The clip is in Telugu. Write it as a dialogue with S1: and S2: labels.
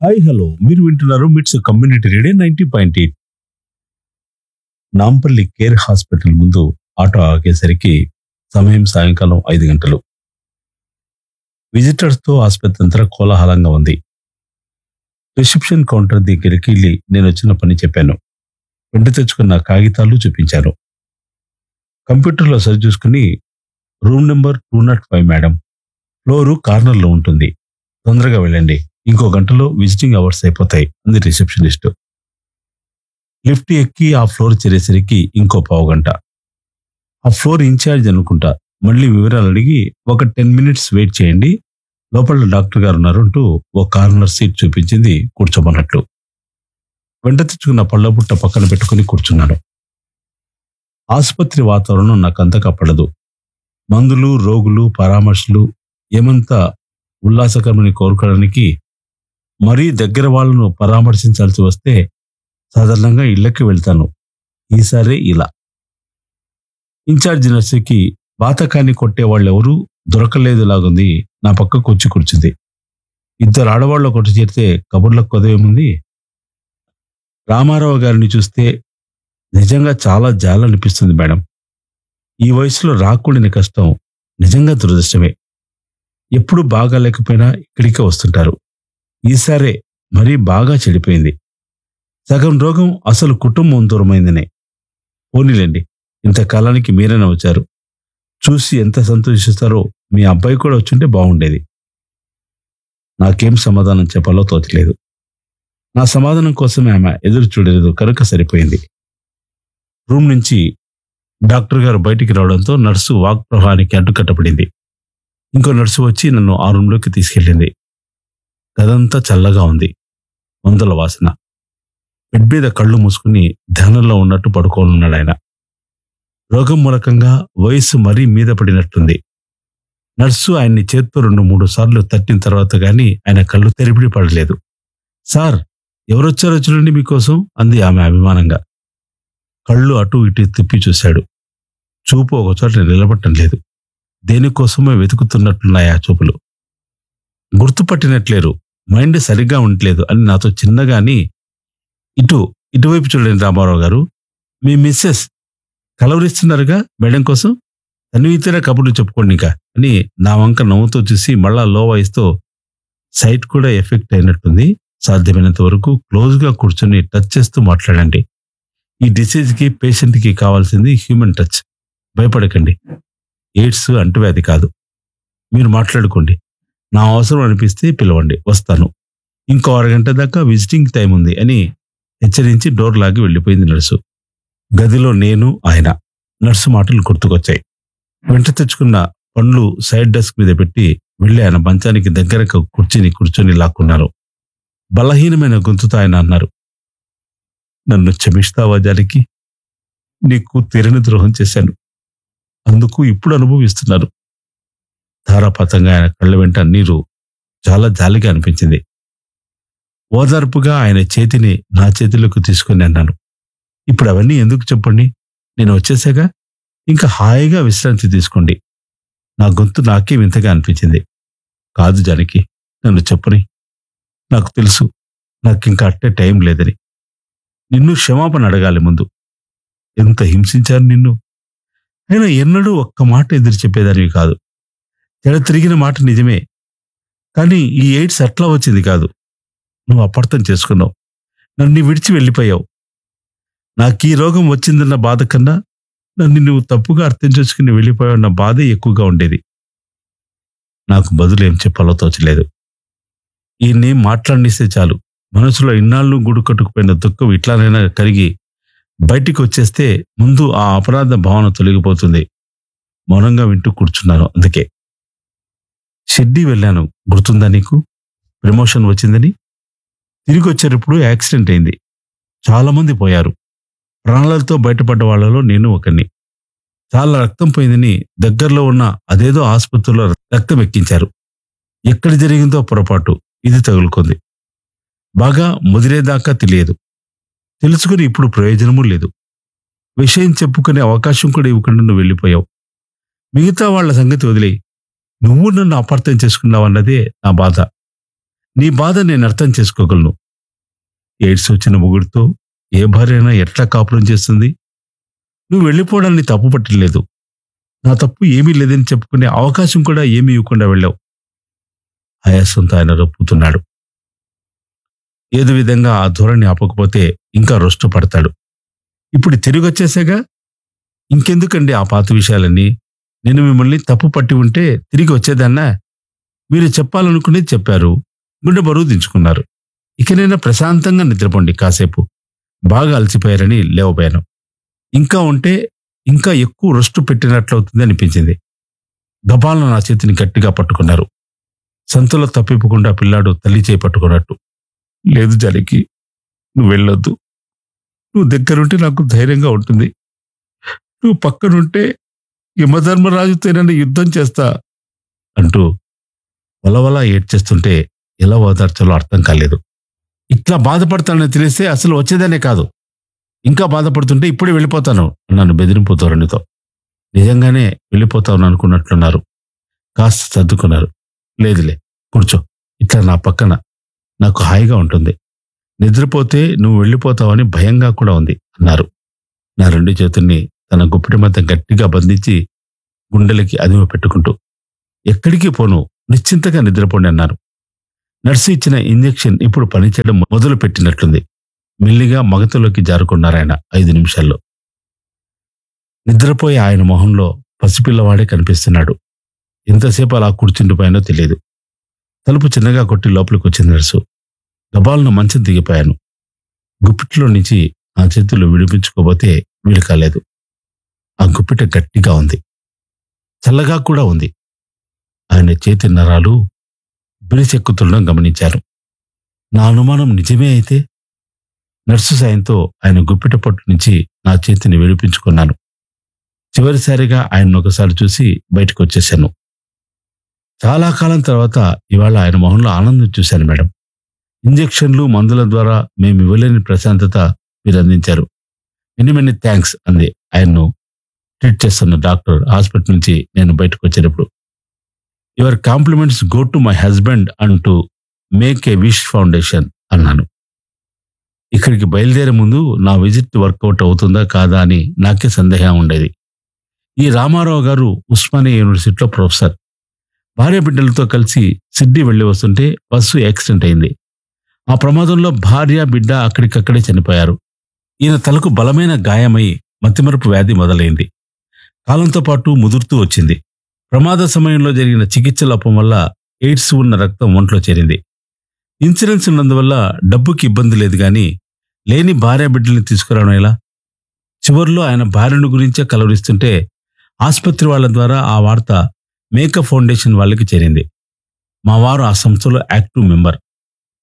S1: హాయ్ హలో మీరు వింటున్నారు MITS community radio ninety point eight Nampally care hospital ముందు ఆటో ఆగేసరికి సమయం సాయంకాలం ఐదు గంటలు విజిటర్స్ తో ఆసుపత్రి అంతా కోలాహలంగా ఉంది రిసెప్షన్ కౌంటర్ దగ్గరికి వెళ్ళి నేను వచ్చిన పని చెప్పాను వెంట తెచ్చుకున్న కాగితాలు చూపించాను కంప్యూటర్లో సరి చూసుకుని room number two not five madam floor కార్నర్లో ఉంటుంది తొందరగా వెళ్ళండి ఇంకో గంటలో విజిటింగ్ అవర్స్ అయిపోతాయి అంది రిసెప్షనిస్ట్ లిఫ్ట్ ఎక్కి ఆ ఫ్లోర్ చేరేసరికి ఇంకో పావు గంట ఆ ఫ్లోర్ ఇన్ఛార్జ్ అనుకుంటా మళ్ళీ వివరాలు అడిగి ఒక టెన్ మినిట్స్ వెయిట్ చేయండి లోపల డాక్టర్ గారు ఉన్నారు అంటూ ఓ కార్నర్ సీట్ చూపించింది కూర్చోమన్నట్లు వెంట తెచ్చుకున్న పళ్ళ పుట్ట పక్కన పెట్టుకుని కూర్చున్నాను ఆసుపత్రి వాతావరణం నాకు అంతగా పడదు మందులు రోగులు పరామర్శలు ఏమంతా ఉల్లాసకరమని కోరుకోవడానికి మరీ దగ్గర వాళ్ళను పరామర్శించాల్సి వస్తే సాధారణంగా ఇళ్ళకి వెళ్తాను ఈసారి ఇలా ఇన్ఛార్జ్ నర్సుకి బాతకాన్ని కొట్టే వాళ్ళెవరూ దొరకలేదు లాగుంది నా పక్కకు వచ్చి కూర్చుంది ఇద్దరు ఆడవాళ్ళు ఒకటి చేరితే కబుర్లకు కొదవేముంది రామారావు గారిని చూస్తే నిజంగా చాలా జాలనిపిస్తుంది మేడం ఈ వయసులో రాకూడని కష్టం నిజంగా దురదృష్టమే ఎప్పుడు బాగా లేకపోయినా ఇక్కడికే వస్తుంటారు ఈసారే మరీ బాగా చెడిపోయింది సగం రోగం అసలు కుటుంబం దూరమైందనే పోనీలేండి ఇంతకాలానికి మీరైనా వచ్చారు చూసి ఎంత సంతోషిస్తారో మీ అబ్బాయి కూడా వచ్చుంటే బాగుండేది నాకేం సమాధానం చెప్పాలో తోచలేదు నా సమాధానం కోసమే ఆమె ఎదురు చూడలేదు కనుక సరిపోయింది రూమ్ నుంచి డాక్టర్ గారు బయటికి రావడంతో నర్సు వాక్ ప్రవాహానికి అడ్డుకట్టబడింది ఇంకో నర్సు వచ్చి నన్ను ఆ రూమ్లోకి తీసుకెళ్ళింది గదంతా చల్లగా ఉంది మందుల వాసన బెడ్ మీద కళ్ళు మూసుకుని ధ్యానంలో ఉన్నట్టు పడుకోనున్నాడు ఆయన రోగం మూలకంగా వయస్సు మరీ మీద పడినట్టుంది నర్సు ఆయన్ని చేత్తో రెండు మూడు సార్లు తట్టిన తర్వాత గాని ఆయన కళ్ళు తెరిపిడి పడలేదు సార్ ఎవరొచ్చారో చూడండి మీకోసం అంది ఆమె అభిమానంగా కళ్ళు అటు ఇటు తిప్పి చూశాడు చూపు ఒక చోట నిలబట్టం లేదు దేనికోసమో వెతుకుతున్నట్లున్నాయి ఆ చూపులు గుర్తుపట్టినట్లేరు మైండ్ సరిగ్గా ఉండట్లేదు అని నాతో చిన్నగాని ఇటు ఇటువైపు చూడండి రామారావు గారు మీ మిస్సెస్ కలవరిస్తున్నారుగా మేడం కోసం తనివితేనే కబుర్లు చెప్పుకోండి ఇంకా అని నా వంక నవ్వుతూ చూసి మళ్ళా లో వాయిస్తో సైట్ కూడా ఎఫెక్ట్ అయినట్టుంది సాధ్యమైనంత వరకు క్లోజ్గా కూర్చొని టచ్ చేస్తూ మాట్లాడండి ఈ డిసీజ్కి పేషెంట్కి కావాల్సింది హ్యూమన్ టచ్ భయపడకండి ఎయిడ్స్ అంటువ్యాధి కాదు మీరు మాట్లాడుకోండి నా అవసరం అనిపిస్తే పిలవండి వస్తాను ఇంకో అరగంట దాకా విజిటింగ్ టైం ఉంది అని హెచ్చరించి డోర్ లాగి వెళ్ళిపోయింది నర్సు గదిలో నేను ఆయన నర్సు మాటలు గుర్తుకొచ్చాయి వెంట తెచ్చుకున్న పండ్లు సైడ్ డెస్క్ మీద పెట్టి వెళ్ళి ఆయన మంచానికి దగ్గరకు కుర్చీని కూర్చొని లాక్కున్నారు బలహీనమైన గొంతుతో ఆయన అన్నారు నన్ను క్షమిస్తావా జానకి నీకు తీరని ద్రోహం చేశాను అందుకు ఇప్పుడు అనుభవిస్తున్నారు ధారాపాతంగా ఆయన కళ్ళ వెంట నీరు చాలా జాలిగా అనిపించింది ఓదార్పుగా ఆయన చేతిని నా చేతిలోకి తీసుకుని అన్నాను ఇప్పుడు అవన్నీ ఎందుకు చెప్పండి నేను వచ్చేసాగా ఇంకా హాయిగా విశ్రాంతి తీసుకోండి నా గొంతు నాకే వింతగా అనిపించింది కాదు జానకి నన్ను చెప్పని నాకు తెలుసు నాకు ఇంకా అట్టే టైం లేదని నిన్ను క్షమాపణ అడగాలి ముందు ఎంత హింసించారు నిన్ను అయినా ఎన్నడూ ఒక్క మాట ఎదురు చెప్పేదానివి కాదు తెర తిరిగిన మాట నిజమే కానీ ఈ ఎయిడ్స్ అట్లా వచ్చింది కాదు నువ్వు అపార్థం చేసుకున్నావు నన్ను విడిచి వెళ్ళిపోయావు నాకు ఈ రోగం వచ్చిందన్న బాధ కన్నా నన్ను నువ్వు తప్పుగా అర్థం చేసుకుని వెళ్ళిపోయావన్న బాధే ఎక్కువగా ఉండేది నాకు బదులు ఏం చెప్పాలో తోచలేదు ఈయన్ని మాట్లాడిస్తే చాలు మనసులో ఇన్నాళ్ళు గుడి కట్టుకుపోయిన దుఃఖం ఇట్లానైనా కరిగి బయటికి వచ్చేస్తే ముందు ఆ అపరాధ భావన తొలగిపోతుంది మౌనంగా వింటూ కూర్చున్నాను అందుకే షెడ్డీ వెళ్ళాను గుర్తుందా నీకు ప్రమోషన్ వచ్చిందని తిరిగి వచ్చేటప్పుడు యాక్సిడెంట్ అయింది చాలా మంది పోయారు ప్రాణాలతో బయటపడ్డ వాళ్ళలో నేను ఒకరిని చాలా రక్తం పోయిందని దగ్గరలో ఉన్న అదేదో ఆసుపత్రిలో రక్తం ఎక్కించారు ఎక్కడ జరిగిందో పొరపాటు ఇది తగులుకుంది బాగా ముదిరేదాకా తెలియదు తెలుసుకుని ఇప్పుడు ప్రయోజనమూ లేదు విషయం చెప్పుకునే అవకాశం కూడా ఇవ్వకుండా నువ్వు వెళ్ళిపోయావు మిగతా వాళ్ళ సంగతి వదిలేయి నువ్వు నన్ను అపార్థం చేసుకున్నావన్నదే నా బాధ నీ బాధ నేను అర్థం చేసుకోగలను ఎయిడ్స్ వచ్చిన మొగుడితో ఏ భార్య అయినా ఎట్లా కాపురం చేస్తుంది నువ్వు వెళ్ళిపోవడాన్ని తప్పు పట్టలేదు నా తప్పు ఏమీ లేదని చెప్పుకునే అవకాశం కూడా ఏమీ ఇవ్వకుండా వెళ్ళావు ఆయాసంతో ఆయన రొప్పుతున్నాడు ఏదో విధంగా ఆ ధోరణి ఆపకపోతే ఇంకా రొస్టు పడతాడు ఇప్పుడు తిరిగి వచ్చేసాగా ఇంకెందుకండి ఆ పాత విషయాలన్నీ నేను మిమ్మల్ని తప్పు పట్టి ఉంటే తిరిగి వచ్చేదన్నా మీరు చెప్పాలనుకునేది చెప్పారు గుండె బరువు దించుకున్నారు ఇకనైనా ప్రశాంతంగా నిద్రపోండి కాసేపు బాగా అలసిపోయారని లేవబోయాను ఇంకా ఉంటే ఇంకా ఎక్కువ రొస్టు పెట్టినట్లవుతుంది అనిపించింది గబాలను నా చేతిని గట్టిగా పట్టుకున్నారు సంతలో తప్పిపోకుండా పిల్లాడు తల్లి చేయి పట్టుకున్నట్టు లేదు జానకి నువ్వు వెళ్ళొద్దు నువ్వు దగ్గరుంటే నాకు ధైర్యంగా ఉంటుంది నువ్వు పక్కనుంటే యమధర్మరాజుతోనని యుద్ధం చేస్తా అంటూ వలవల ఏడ్చేస్తుంటే ఎలా ఓదార్చాలో అర్థం కాలేదు ఇట్లా బాధపడతానని తెలిస్తే అసలు వచ్చేదనే కాదు ఇంకా బాధపడుతుంటే ఇప్పుడే వెళ్ళిపోతాను అన్నాను బెదిరింపు ధోరణితో నిజంగానే వెళ్ళిపోతాను అనుకున్నట్లున్నారు కాస్త సర్దుకున్నారు లేదులే కూర్చో ఇట్లా నా పక్కన నాకు హాయిగా ఉంటుంది నిద్రపోతే నువ్వు వెళ్ళిపోతావని భయంగా కూడా ఉంది అన్నారు నా రెండు చేతుల్ని తన గుప్పిటి మధ్య గట్టిగా బంధించి గుండెలకి అదిమ పెట్టుకుంటూ ఎక్కడికి పోను నిశ్చింతగా నిద్రపోండి అన్నారు నర్సు ఇచ్చిన ఇంజెక్షన్ ఇప్పుడు పనిచేయడం మొదలు పెట్టినట్లుంది మెల్లిగా మగతలోకి జారుకున్నారాయన ఐదు నిమిషాల్లో నిద్రపోయే ఆయన మొహంలో పసిపిల్లవాడే కనిపిస్తున్నాడు ఎంతసేపు అలా కూర్చుండిపోయానో తెలియదు తలుపు చిన్నగా కొట్టి లోపలికి వచ్చింది నర్సు గబాలను మంచం దిగిపోయాను గుప్పిట్లో నుంచి ఆ చేతులు విడిపించుకోబోతే వీలు కాలేదు ఆ గుప్పిట గట్టిగా ఉంది చల్లగా కూడా ఉంది ఆయన చేతి నరాలు బిడిసెక్కుతుండడం గమనించారు నా అనుమానం నిజమే అయితే నర్సు సాయంతో ఆయన గుప్పిట పట్టు నుంచి నా చేతిని విడిపించుకున్నాను చివరిసారిగా ఆయన ఒకసారి చూసి బయటకు వచ్చేశాను చాలా కాలం తర్వాత ఇవాళ ఆయన మొహంలో ఆనందం చూశాను మేడం ఇంజెక్షన్లు మందుల ద్వారా మేము ఇవ్వలేని ప్రశాంతత మీరు అందించారు మెనీ మెనీ థ్యాంక్స్ అంది ఆయన్ను ట్రీట్ చేస్తున్న డాక్టర్ హాస్పిటల్ నుంచి నేను బయటకు వచ్చేటప్పుడు your compliments go to my husband అంటూ మేక్ ఏ విష్ ఫౌండేషన్ అన్నాను ఇక్కడికి బయలుదేరే ముందు నా విజిట్ వర్కౌట్ అవుతుందా కాదా అని నాకే సందేహం ఉండేది ఈ రామారావు గారు ఉస్మానియా యూనివర్సిటీలో ప్రొఫెసర్ భార్య బిడ్డలతో కలిసి సిడ్నీ వెళ్ళి వస్తుంటే బస్సు యాక్సిడెంట్ అయింది ఆ ప్రమాదంలో భార్య బిడ్డ అక్కడికక్కడే చనిపోయారు ఈయన తలకు బలమైన గాయమై మతిమరుపు వ్యాధి మొదలైంది కాలంతో పాటు ముదురుతూ వచ్చింది ప్రమాద సమయంలో జరిగిన చికిత్స లోపం వల్ల ఎయిడ్స్ ఉన్న రక్తం ఒంట్లో చేరింది ఇన్సూరెన్స్ ఉన్నందువల్ల డబ్బుకి ఇబ్బంది లేదు కానీ లేని భార్య బిడ్డల్ని తీసుకురావడం ఎలా చివరిలో ఆయన భార్యను గురించే కలవరిస్తుంటే ఆసుపత్రి వాళ్ళ ద్వారా ఆ వార్త మేకప్ ఫౌండేషన్ వాళ్ళకి చేరింది మా వారు ఆ సంస్థలో యాక్టివ్ మెంబర్